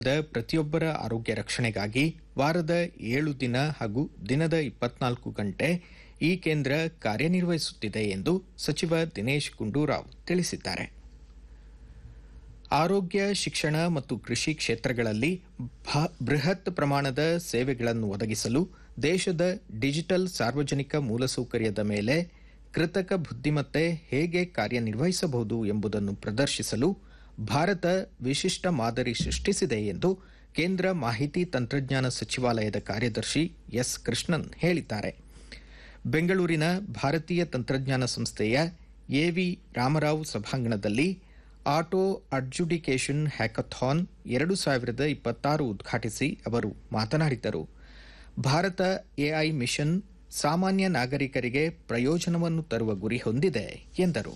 the ಪ್ರತಿಯೊಬ್ಬರ ಆರೋಗ್ಯ ರಕ್ಷಣೆಗಾಗಿ ವಾರದ ಏಳು ದಿನ ಹಾಗೂ ದಿನದ ಇಪ್ಪತ್ನಾಲ್ಕು ಗಂಟೆ ಈ ಕೇಂದ್ರ ಕಾರ್ಯನಿರ್ವಹಿಸುತ್ತಿದೆ ಎಂದು ಸಚಿವ ದಿನೇಶ್ ಗುಂಡೂರಾವ್ ತಿಳಿಸಿದ್ದಾರೆ ಆರೋಗ್ಯ ಶಿಕ್ಷಣ ಮತ್ತು ಕೃಷಿ ಕ್ಷೇತ್ರಗಳಲ್ಲಿ ಭ- ಬೃಹತ್ ಪ್ರಮಾಣದ ಸೇವೆಗಳನ್ನು ಒದಗಿಸಲು ದೇಶದ ಡಿಜಿಟಲ್ ಸಾರ್ವಜನಿಕ ಮೂಲಸೌಕರ್ಯದ ಮೇಲೆ ಕೃತಕ ಬುದ್ಧಿಮತ್ತೆ ಹೇಗೆ ಕಾರ್ಯನಿರ್ವಹಿಸಬಹುದು ಎಂಬುದನ್ನು ಪ್ರದರ್ಶಿಸಲು ಭಾರತ ವಿಶಿಷ್ಟ ಮಾದರಿ ಸೃಷ್ಟಿಸಿದೆ ಎಂದು ಕೇಂದ್ರ ಮಾಹಿತಿ ತಂತ್ರಜ್ಞಾನ ಸಚಿವಾಲಯದ ಕಾರ್ಯದರ್ಶಿ ಎಸ್ ಕೃಷ್ಣನ್ ಹೇಳಿದ್ದಾರೆ ಬೆಂಗಳೂರಿನ ಭಾರತೀಯ ತಂತ್ರಜ್ಞಾನ ಸಂಸ್ಥೆಯ ಎವಿ ರಾಮರಾವ್ ಸಭಾಂಗಣದಲ್ಲಿ ಆಟೋ ಅಡ್ಜುಡಿಕೇಷನ್ ಹ್ಯಾಕಥಾನ್ ಎರಡು ಸಾವಿರದ ಇಪ್ಪತ್ತಾರು ಉದ್ಘಾಟಿಸಿ ಅವರು ಮಾತನಾಡಿದರು ಭಾರತ ಎಐ ಮಿಷನ್ ಸಾಮಾನ್ಯ ನಾಗರಿಕರಿಗೆ ಪ್ರಯೋಜನವನ್ನು ತರುವ ಗುರಿ ಹೊಂದಿದೆ ಎಂದರು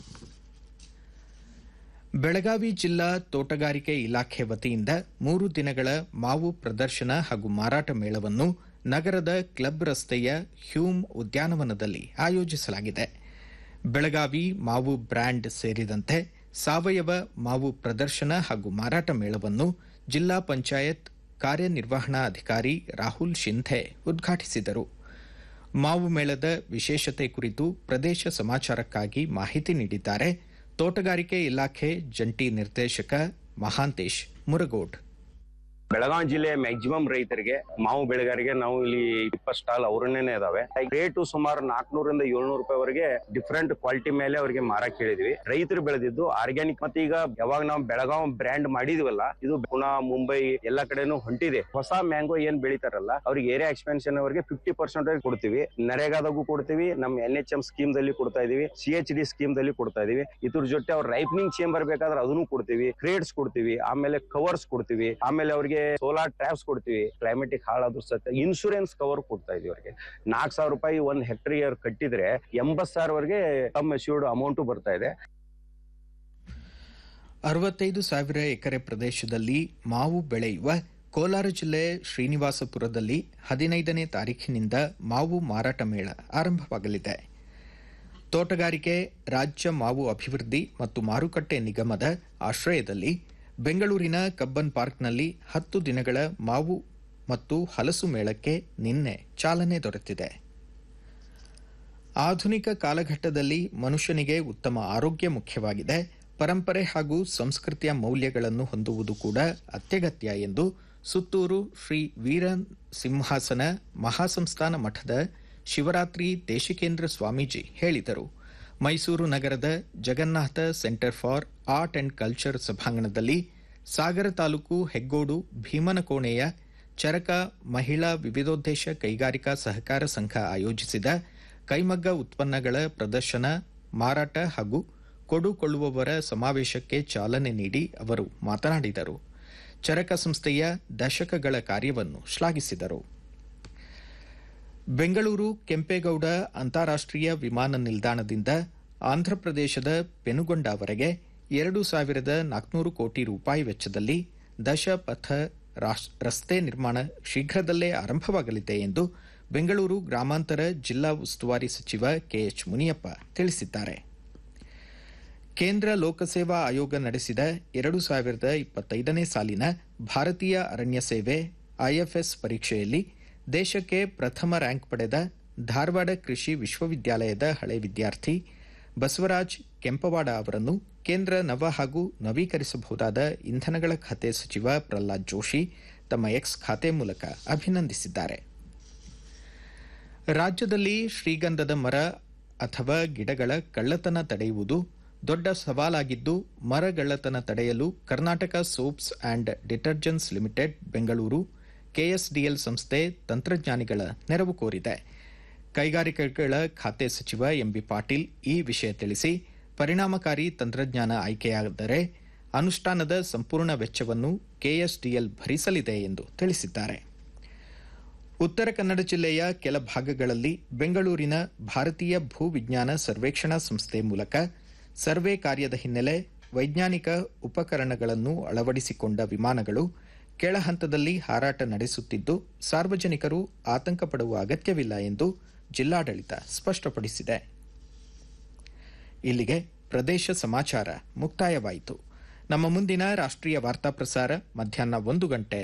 ಬೆಳಗಾವಿ ಜಿಲ್ಲಾ ತೋಟಗಾರಿಕೆ ಇಲಾಖೆ ವತಿಯಿಂದ ಮೂರು ದಿನಗಳ ಮಾವು ಪ್ರದರ್ಶನ ಹಾಗೂ ಮಾರಾಟ ಮೇಳವನ್ನು ನಗರದ ಕ್ಲಬ್ ರಸ್ತೆಯ ಹ್ಯೂಮ್ ಉದ್ಯಾನವನದಲ್ಲಿ ಆಯೋಜಿಸಲಾಗಿದೆ ಬೆಳಗಾವಿ ಮಾವು ಬ್ರ್ಯಾಂಡ್ ಸೇರಿದಂತೆ ಸಾವಯವ ಮಾವು ಪ್ರದರ್ಶನ ಹಾಗೂ ಮಾರಾಟ ಮೇಳವನ್ನು ಜಿಲ್ಲಾ ಪಂಚಾಯತ್ ಕಾರ್ಯನಿರ್ವಹಣಾಧಿಕಾರಿ ರಾಹುಲ್ ಶಿಂಧೆ ಉದ್ಘಾಟಿಸಿದರು ಮಾವು ಮೇಳದ ವಿಶೇಷತೆ ಕುರಿತು ಪ್ರದೇಶ ಸಮಾಚಾರಕ್ಕಾಗಿ ಮಾಹಿತಿ ನೀಡಿದ್ದಾರೆ ತೋಟಗಾರಿಕೆ ಇಲಾಖೆ ಜಂಟಿ ನಿರ್ದೇಶಕ ಮಹಾಂತೇಶ್ ಮುರಗೋಡ್ ಬೆಳಗಾವಿ ಜಿಲ್ಲೆಯ ಮ್ಯಾಕ್ಸಿಮಮ್ ರೈತರಿಗೆ ಮಾವು ಬೆಳೆಗಾರರಿಗೆ ನಾವು ಇಲ್ಲಿ ಇಪ್ಪತ್ತು ಸ್ಟಾಲ್ ಅವ್ರನ್ನೇ ಇದಾವೆ ರೇಟು ಸುಮಾರು ನಾಲ್ಕನೂರಿಂದ ಏಳ್ನೂರು ರೂಪಾಯಿವರೆಗೆ ಡಿಫ್ರೆಂಟ್ ಕ್ವಾಲಿಟಿ ಮೇಲೆ ಅವರಿಗೆ ಮಾರಕ್ ಹೇಳಿದ್ವಿ ರೈತರು ಬೆಳೆದಿದ್ದು ಆರ್ಗ್ಯಾನಿಕ್ ಮತ್ತೆ ಈಗ ಯಾವಾಗ ನಾವು ಬೆಳಗಾವಿ ಬ್ರ್ಯಾಂಡ್ ಮಾಡಿದ್ವಲ್ಲ ಇದು ಪುಣೆ ಮುಂಬೈ ಎಲ್ಲಾ ಕಡೆನೂ ಹೊಂಟಿದೆ ಹೊಸ ಮ್ಯಾಂಗೋ ಏನ್ ಬೆಳಿತಾರಲ್ಲ ಅವ್ರಿಗೆ ಏರಿಯಾ ಎಕ್ಸ್ಪೆನ್ಷನ್ ಅವರಿಗೆ ಫಿಫ್ಟಿ ಪರ್ಸೆಂಟೇಜ್ ಕೊಡ್ತೀವಿ ನರೇಗಾದಾಗೂ ಕೊಡ್ತೀವಿ ನಮ್ಮ ಎನ್ ಎಚ್ ಎಂ ಸ್ಕೀಮ್ ದಲ್ಲಿ ಕೊಡ್ತಾ ಇದೀವಿ ಸಿ ಎಚ್ ಡಿ ಸ್ಕೀಮ್ ದಲ್ಲಿ ಕೊಡ್ತಾ ಇದೀವಿ ಇದ್ರ ಜೊತೆ ಅವ್ರ ರೈಪ್ನಿಂಗ್ ಚೇಂಬರ್ ಬೇಕಾದ್ರೆ ಅದನ್ನು ಕೊಡ್ತೀವಿ ಕ್ರೇಡ್ಸ್ ಕೊಡ್ತೀವಿ ಆಮೇಲೆ ಕವರ್ಸ್ ಕೊಡ್ತೀವಿ ಆಮೇಲೆ ಅವರಿಗೆ ಸೋಲಾರ್ ಟ್ರಾಪ್ಸ್ ಕೊಡ್ತೀವಿ ಕ್ಲೈಮೆಟಿಕ್ ಹಾಳಾದ್ರೂ ಸತ್ಯ ಇನ್ಶೂರೆನ್ಸ್ ಕವರ್ ಕೊಡ್ತಾ ಇದೀವಿ ಅವರಿಗೆ ನಾಲ್ಕು ಸಾವಿರ ರೂಪಾಯಿ ಒಂದ್ ಹೆಕ್ಟರ್ ಕಟ್ಟಿದ್ರೆ ಎಂಬತ್ ಸಾವಿರವರೆಗೆ ತಮ್ಮ ಅಶ್ಯೂರ್ಡ್ ಅಮೌಂಟ್ ಬರ್ತಾ ಇದೆ ಅರವತ್ತೈದು ಸಾವಿರ ಎಕರೆ ಪ್ರದೇಶದಲ್ಲಿ ಮಾವು ಬೆಳೆಯುವ ಕೋಲಾರ ಜಿಲ್ಲೆ ಶ್ರೀನಿವಾಸಪುರದಲ್ಲಿ ಹದಿನೈದನೇ ತಾರೀಖಿನಿಂದ ಮಾವು ಮಾರಾಟ ಮೇಳ ಆರಂಭವಾಗಲಿದೆ ತೋಟಗಾರಿಕೆ ರಾಜ್ಯ ಮಾವು ಅಭಿವೃದ್ಧಿ ಮತ್ತು ಮಾರುಕಟ್ಟೆ ನಿಗಮದ ಆಶ್ರಯದಲ್ಲಿ ಬೆಂಗಳೂರಿನ ಕಬ್ಬನ್ ಪಾರ್ಕ್ನಲ್ಲಿ ಹತ್ತು ದಿನಗಳ ಮಾವು ಮತ್ತು ಹಲಸು ಮೇಳಕ್ಕೆ ನಿನ್ನೆ ಚಾಲನೆ ದೊರೆತಿದೆ ಆಧುನಿಕ ಕಾಲಘಟ್ಟದಲ್ಲಿ ಮನುಷ್ಯನಿಗೆ ಉತ್ತಮ ಆರೋಗ್ಯ ಮುಖ್ಯವಾಗಿದೆ ಪರಂಪರೆ ಹಾಗೂ ಸಂಸ್ಕೃತಿಯ ಮೌಲ್ಯಗಳನ್ನು ಹೊಂದುವುದು ಕೂಡ ಅತ್ಯಗತ್ಯ ಎಂದು ಸುತ್ತೂರು ಶ್ರೀ ವೀರ ಸಿಂಹಾಸನ ಮಹಾಸಂಸ್ಥಾನ ಮಠದ ಶಿವರಾತ್ರಿ ದೇಶಿಕೇಂದ್ರ ಸ್ವಾಮೀಜಿ ಹೇಳಿದರು ಮೈಸೂರು ನಗರದ Jagannatha center for art and culture ಸಭಾಂಗಣದಲ್ಲಿ ಸಾಗರ ತಾಲೂಕು ಹೆಗ್ಗೋಡು ಭೀಮನಕೋಣೆಯ ಚರಕ ಮಹಿಳಾ ವಿವಿಧೋದ್ದೇಶ ಕೈಗಾರಿಕಾ ಸಹಕಾರ ಸಂಘ ಆಯೋಜಿಸಿದ ಕೈಮಗ್ಗ ಉತ್ಪನ್ನಗಳ ಪ್ರದರ್ಶನ ಮಾರಾಟ ಹಾಗೂ ಕೊಡುಕೊಳ್ಳುವವರ ಸಮಾವೇಶಕ್ಕೆ ಚಾಲನೆ ನೀಡಿ ಅವರು ಮಾತನಾಡಿದರು ಚರಕ ಸಂಸ್ಥೆಯ ದಶಕಗಳ ಕಾರ್ಯವನ್ನು ಶ್ಲಾಘಿಸಿದರು ಬೆಂಗಳೂರು ಕೆಂಪೇಗೌಡ ಅಂತಾರಾಷ್ಟ್ರೀಯ ವಿಮಾನ ನಿಲ್ದಾಣದಿಂದ ಆಂಧ್ರಪ್ರದೇಶದ ಪೆನುಗೊಂಡವರೆಗೆ ಎರಡು ಸಾವಿರದ ನಾಲ್ಕುನೂರು ಕೋಟಿ ರೂಪಾಯಿ ವೆಚ್ಚದಲ್ಲಿ ದಶಪಥ ರಾಸ್- ರಸ್ತೆ ನಿರ್ಮಾಣ ಶೀಘ್ರದಲ್ಲೇ ಆರಂಭವಾಗಲಿದೆ ಎಂದು ಬೆಂಗಳೂರು ಗ್ರಾಮಾಂತರ ಜಿಲ್ಲಾ ಉಸ್ತುವಾರಿ ಸಚಿವ ಕೆಎಚ್ ಮುನಿಯಪ್ಪ ತಿಳಿಸಿದ್ದಾರೆ ಕೇಂದ್ರ ಲೋಕಸೇವಾ ಆಯೋಗ ನಡೆಸಿದ ಎರಡು ಸಾವಿರದ ಇಪ್ಪತ್ತೈದನೇ ಸಾಲಿನ ಭಾರತೀಯ ಅರಣ್ಯ ಸೇವೆ ಐಎಫ್ಎಸ್ ಪರೀಕ್ಷೆಯಲ್ಲಿ ದೇಶಕ್ಕೆ ಪ್ರಥಮ ರ್ಯಾಂಕ್ ಪಡೆದ ಧಾರವಾಡ ಕೃಷಿ ವಿಶ್ವವಿದ್ಯಾಲಯದ ಹಳೆ ವಿದ್ಯಾರ್ಥಿ ಬಸವರಾಜ್ ಕೆಂಪವಾಡ ಅವರನ್ನು ಕೇಂದ್ರ ನವ ಹಾಗೂ ನವೀಕರಿಸಬಹುದಾದ ಇಂಧನಗಳ ಖಾತೆ ಸಚಿವ ಪ್ರಹ್ಲಾದ್ ಜೋಶಿ ತಮ್ಮ ಎಕ್ಸ್ ಖಾತೆ ಮೂಲಕ ಅಭಿನಂದಿಸಿದ್ದಾರೆ ರಾಜ್ಯದಲ್ಲಿ ಶ್ರೀಗಂಧದ ಮರ ಅಥವಾ ಗಿಡಗಳ ಕಳ್ಳತನ ತಡೆಯುವುದು ದೊಡ್ಡ ಸವಾಲಾಗಿದ್ದು ಮರಗಳ್ಳತನ ತಡೆಯಲು Karnataka soaps and detergents limited Bengaluru KSDL ಸಂಸ್ಥೆ ತಂತ್ರಜ್ಞಾನಿಗಳ ನೆರವು ಕೋರಿದೆ ಕೈಗಾರಿಕೆಗಳ ಖಾತೆ ಸಚಿವ ಎಂಬಿ ಪಾಟೀಲ್ ಈ ವಿಷಯ ತಿಳಿಸಿ ಪರಿಣಾಮಕಾರಿ ತಂತ್ರಜ್ಞಾನ ಆಯ್ಕೆಯಾದರೆ ಅನುಷ್ಠಾನದ ಸಂಪೂರ್ಣ ವೆಚ್ಚವನ್ನು ಕೆಎಸ್ಡಿಎಲ್ ಭರಿಸಲಿದೆ ಎಂದು ತಿಳಿಸಿದ್ದಾರೆ ಉತ್ತರ ಕನ್ನಡ ಜಿಲ್ಲೆಯ ಕೆಲ ಭಾಗಗಳಲ್ಲಿ ಬೆಂಗಳೂರಿನ ಭಾರತೀಯ ಭೂವಿಜ್ಞಾನ ಸರ್ವೇಕ್ಷಣಾ ಸಂಸ್ಥೆ ಮೂಲಕ ಸರ್ವೆ ಕಾರ್ಯದ ಹಿನ್ನೆಲೆ ವೈಜ್ಞಾನಿಕ ಉಪಕರಣಗಳನ್ನು ಅಳವಡಿಸಿಕೊಂಡ ವಿಮಾನಗಳು ಕೆಳ ಹಂತದಲ್ಲಿ ಹಾರಾಟ ನಡೆಸುತ್ತಿದ್ದು ಸಾರ್ವಜನಿಕರು ಆತಂಕ ಪಡುವ ಅಗತ್ಯವಿಲ್ಲ ಎಂದು ಜಿಲ್ಲಾಡಳಿತ ಸ್ಪಷ್ಟಪಡಿಸಿದೆ ಇಲ್ಲಿಗೆ ಪ್ರದೇಶ ಸಮಾಚಾರ ಮುಕ್ತಾಯವಾಯಿತು ನಮ್ಮ ಮುಂದಿನ ರಾಷ್ಟ್ರೀಯ ವಾರ್ತಾ ಪ್ರಸಾರ ಮಧ್ಯಾಹ್ನ ಒಂದು ಗಂಟೆ